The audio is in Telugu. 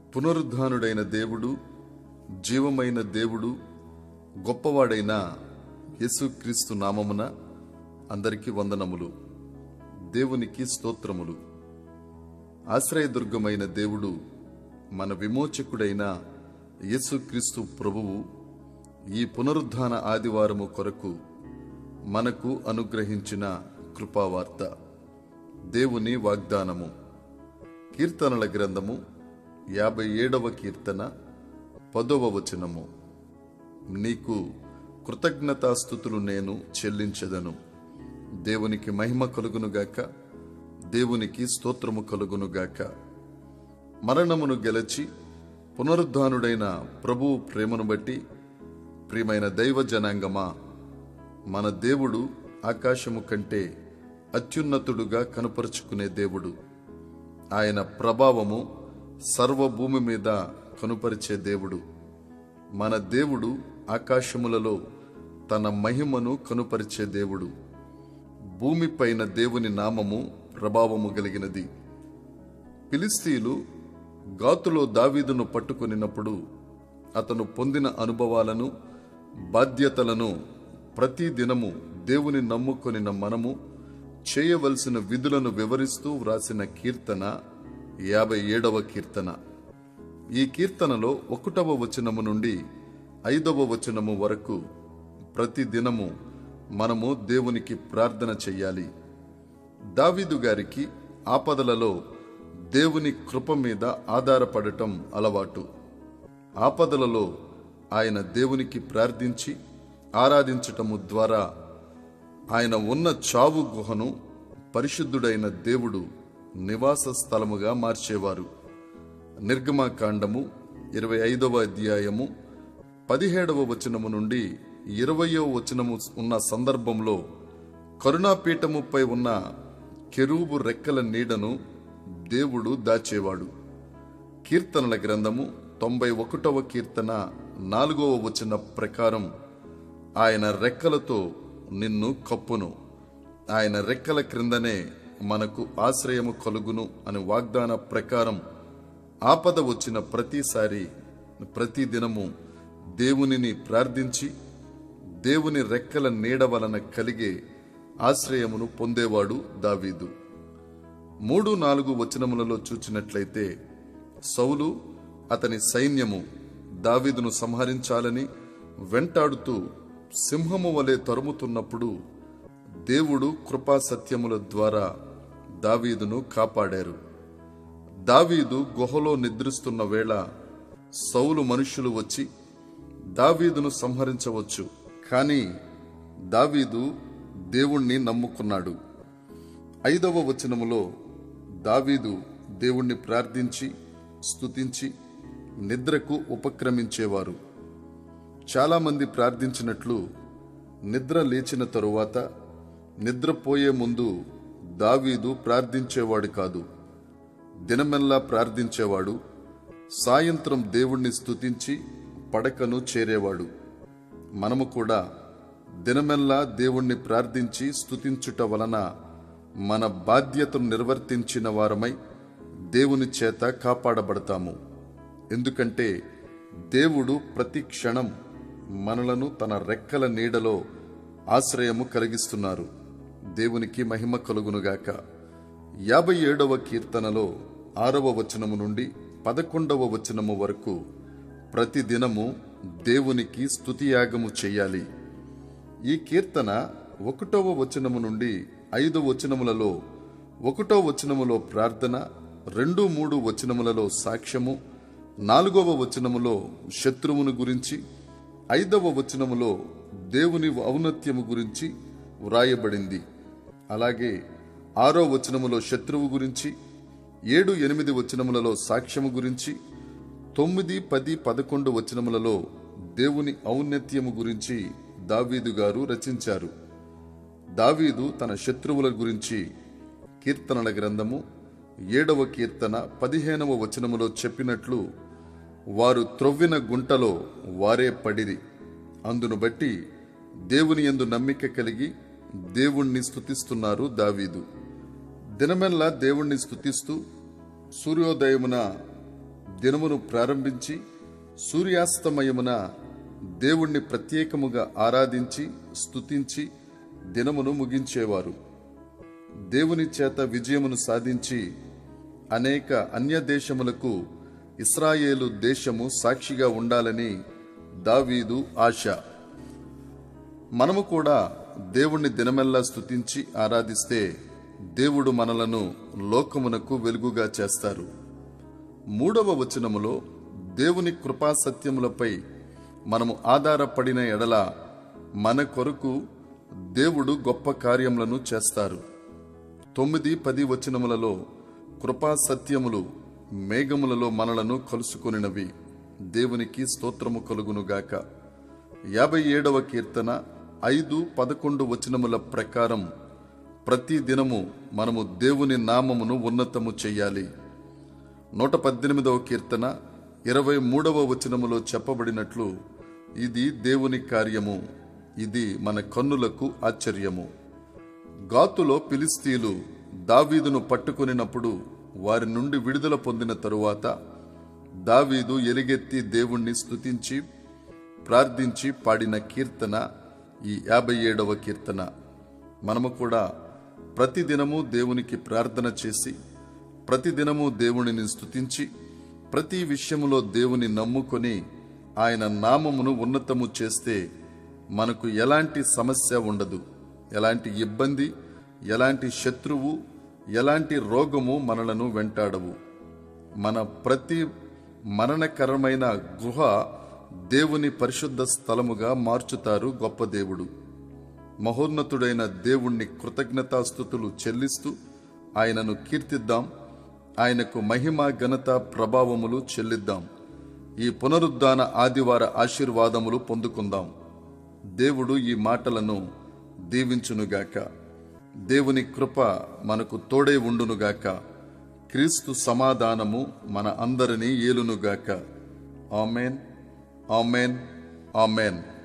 పునరుద్ధానుడైన దేవుడు జీవమైన దేవుడు గొప్పవాడైన యేసుక్రీస్తు నామమున అందరికీ వందనములు దేవునికి స్తోత్రములు ఆశ్రయదుర్గమైన దేవుడు మన విమోచకుడైన యేసుక్రీస్తు ప్రభువు ఈ పునరుద్ధాన ఆదివారము కొరకు మనకు అనుగ్రహించిన కృపావార్త దేవుని వాగ్దానము కీర్తనల గ్రంథము యాభై ఏడవ కీర్తన పదవ వచనము నీకు కృతజ్ఞతాస్థుతులు నేను చెల్లించెదను దేవునికి మహిమ కలుగునుగాక దేవునికి స్తోత్రము కలుగునుగాక మరణమును గెలచి పునరుద్ధానుడైన ప్రభువు ప్రేమను బట్టి ప్రియమైన దైవ జనాంగమా మన దేవుడు ఆకాశము కంటే అత్యున్నతుడుగా కనుపరుచుకునే దేవుడు ఆయన ప్రభావము సర్వభూమి మీద కనుపరిచే దేవుడు మన దేవుడు ఆకాశములలో తన మహిమను కనుపరిచే దేవుడు భూమిపైన దేవుని నామము ప్రభావము కలిగినది ఫిలిస్తీయులు గాతులో దావీదును పట్టుకొనినప్పుడు అతను పొందిన అనుభవాలను బాధ్యతలను ప్రతి దినము దేవుని నమ్ముకొనిన మనము చేయవలసిన విధులను వివరిస్తూ వ్రాసిన కీర్తన యాభై ఏడవ కీర్తన ఈ కీర్తనలో ఒకటవ వచనము నుండి ఐదవ వచనము వరకు ప్రతి దినము మనము దేవునికి ప్రార్థన చెయ్యాలి దావీదు గారికి ఆపదలలో దేవుని కృప మీద ఆధారపడటం అలవాటు ఆపదలలో ఆయన దేవునికి ప్రార్థించి ఆరాధించటము ద్వారా ఆయన ఉన్న చావు గుహను పరిశుద్ధుడైన దేవుడు నివాస స్థలముగా మార్చేవారు నిర్గమాకాండము ఇరవై ఐదవ అధ్యాయము పదిహేడవ వచనము నుండి ఇరవయో వచనము ఉన్న సందర్భంలో కరుణాపీఠముపై ఉన్న కెరూబు రెక్కల నీడను దేవుడు దాచేవాడు కీర్తనల గ్రంథము తొంభై ఒకటవ కీర్తన నాలుగవ వచన ప్రకారం ఆయన రెక్కలతో నిన్ను కప్పును ఆయన రెక్కల క్రిందనే మనకు ఆశ్రయము కలుగును అని వాగ్దాన ప్రకారం ఆపద వచ్చిన ప్రతిసారి ప్రతి దినము దేవునిని ప్రార్థించి దేవుని రెక్కల నీడ వలన కలిగే ఆశ్రయమును పొందేవాడు దావీదు మూడు నాలుగు వచనములలో చూచినట్లయితే సౌలు అతని సైన్యము దావీదును సంహరించాలని వెంటాడుతూ సింహము వలె తరుముతున్నప్పుడు దేవుడు కృపా సత్యముల ద్వారా దావీదును కాపాడారు దావీదు గుహలో నిద్రిస్తున్న వేళ సౌలు మనుష్యులు వచ్చి దావీదును సంహరించవచ్చు కానీ దావీదు దేవుణ్ణి నమ్ముకున్నాడు ఐదవ వచనములో దావీదు దేవుణ్ణి ప్రార్థించి స్తుతించి నిద్రకు ఉపక్రమించేవారు చాలామంది ప్రార్థించినట్లు నిద్ర లేచిన తరువాత నిద్రపోయే ముందు దావీదు ప్రార్థించేవాడు కాదు దినమెల్లా ప్రార్థించేవాడు సాయంత్రం దేవుణ్ణి స్తుతించి పడకను చేరేవాడు మనము కూడా దినమెల్లా దేవుణ్ణి ప్రార్థించి స్తుతించుట వలన మన బాధ్యతను నిర్వర్తించిన వారమై దేవుని చేత కాపాడబడతాము ఎందుకంటే దేవుడు ప్రతి క్షణం మనలను తన రెక్కల నీడలో ఆశ్రయము కలిగిస్తున్నారు దేవునికి మహిమ కలుగునుగాక యాభై ఏడవ కీర్తనలో ఆరవ వచనము నుండి పదకొండవ వచనము వరకు ప్రతి దినము దేవునికి స్తుతియాగము చేయాలి ఈ కీర్తన ఒకటవ వచనము నుండి ఐదు వచనములలో ఒకటో వచనములో ప్రార్థన రెండు మూడు వచనములలో సాక్ష్యము నాలుగవ వచనములో శత్రువును గురించి ఐదవ వచనములో దేవుని ఔన్నత్యము గురించి వ్రాయబడింది అలాగే ఆరో వచనములో శత్రువు గురించి ఏడు ఎనిమిది వచనములలో సాక్ష్యము గురించి తొమ్మిది పది పదకొండు వచనములలో దేవుని ఔన్నత్యము గురించి దావీదు గారు రచించారు దావీదు తన శత్రువుల గురించి కీర్తనల గ్రంథము ఏడవ కీర్తన పదిహేనవ వచనములో చెప్పినట్లు వారు త్రొవ్విన గుంటలో వారే పడిరి అందును బట్టి దేవుని యందు నమ్మిక కలిగి దేవుణ్ణి స్తుతిస్తున్నారు దావీదు దినమెల్లా దేవుణ్ణి స్తుతిస్తూ సూర్యోదయమున దినమును ప్రారంభించి సూర్యాస్తమయమున దేవుణ్ణి ప్రత్యేకముగా ఆరాధించి స్తుతించి దినమును ముగించేవారు దేవుని చేత విజయమును సాధించి అనేక అన్య దేశములకు ఇస్రాయేలు దేశము సాక్షిగా ఉండాలని దావీదు ఆశ మనము కూడా దేవుణ్ణి దినమెల్లా స్తుతించి ఆరాధిస్తే దేవుడు మనలను లోకమునకు వెలుగుగా చేస్తారు మూడవ వచనములో దేవుని కృపా సత్యములపై మనము ఆధారపడిన ఎడల మన కొరకు దేవుడు గొప్ప కార్యములను చేస్తారు తొమ్మిది పది వచనములలో కృపా సత్యములు మేఘములలో మనలను కలుసుకొనినవి దేవునికి స్తోత్రము కలుగునుగాక యాభై ఏడవ కీర్తన ఐదు పదకొండు వచనముల ప్రకారం ప్రతి దినము మనము దేవుని నామమును ఉన్నతము చెయ్యాలి నూట పద్దెనిమిదవ కీర్తన ఇరవై మూడవ వచనములో చెప్పబడినట్లు ఇది దేవుని కార్యము ఇది మన కన్నులకు ఆశ్చర్యము గాతులో ఫిలిస్తీన్లు దావీదును పట్టుకొనినప్పుడు వారి నుండి విడుదల పొందిన తరువాత దావీదు ఎలుగెత్తి దేవుణ్ణి స్తుతించి ప్రార్థించి పాడిన కీర్తన ఈ యాభై ఏడవ కీర్తన మనము కూడా ప్రతిదినము దేవునికి ప్రార్థన చేసి ప్రతిదినము దేవునిని స్తుతించి ప్రతి విషయములో దేవుని నమ్ముకొని ఆయన నామమును ఉన్నతము చేస్తే మనకు ఎలాంటి సమస్య ఉండదు ఎలాంటి ఇబ్బంది ఎలాంటి శత్రువు ఎలాంటి రోగము మనలను వెంటాడవు మన ప్రతి మరణకరమైన గుహ దేవుని పరిశుద్ధ స్థలముగా మార్చుతారు గొప్ప దేవుడు మహోన్నతుడైన దేవుణ్ణి కృతజ్ఞతాస్థుతులు చెల్లిస్తూ ఆయనను కీర్తిద్దాం ఆయనకు మహిమ ఘనత ప్రభావములు చెల్లిద్దాం ఈ పునరుద్ధాన ఆదివార ఆశీర్వాదములు పొందుకుందాం దేవుడు ఈ మాటలను దీవించునుగాక దేవుని కృప మనకు తోడే ఉండునుగాక క్రీస్తు సమాధానము మన అందరినీ ఏలునుగాక ఆమెన్ ఆమెన్ ఆమెన్